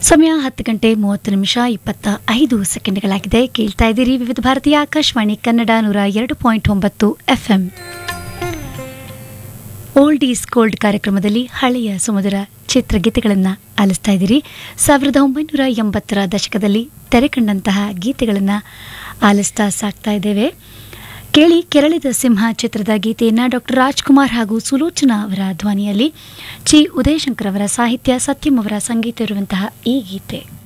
ಸಮಯ ಹತ್ತು ಗಂಟೆ ಮೂವತ್ತು ನಿಮಿಷ ಇಪ್ಪತ್ತ ಐದು ಸೆಕೆಂಡ್ಗಳಾಗಿದೆ ಕೇಳ್ತಾ ಇದ್ದೀರಿ ವಿವಿಧ ಭಾರತೀಯ ಆಕಾಶವಾಣಿ ಕನ್ನಡ ನೂರ ಎರಡು ಪಾಯಿಂಟ್ ಒಂಬತ್ತು ಎಫ್ಎಂ ಓಲ್ಡ್ ಈಸ್ ಗೋಲ್ಡ್ ಕಾರ್ಯಕ್ರಮದಲ್ಲಿ ಹಳೆಯ ಸಮುದ್ರ ಚಿತ್ರಗೀತೆಗಳನ್ನು ಆಲಿಸ್ತಾ ಇದ್ದೀರಿ ಸಾವಿರದ ಒಂಬೈನೂರ ಎಂಬತ್ತರ ದಶಕದಲ್ಲಿ ತೆರೆ ಕಂಡಂತಹ ಗೀತೆಗಳನ್ನು ಆಲಿಸ್ತಾ ಸಾಕ್ತಾ ಇದ್ದೇವೆ ಕೇಳಿ ಕೆರಳಿದ ಸಿಂಹ ಚಿತ್ರದ ಗೀತೆಯನ್ನು ಡಾಕ್ಟರ್ ರಾಜ್ಕುಮಾರ್ ಹಾಗೂ ಸುಲೋಚನಾ ಅವರ ಧ್ವನಿಯಲ್ಲಿ ಚಿ ಉದಯಶಂಕರ್ ಅವರ ಸಾಹಿತ್ಯ ಸತ್ಯಂ ಅವರ ಸಂಗೀತ ಇರುವಂತಹ ಈ ಗೀತೆ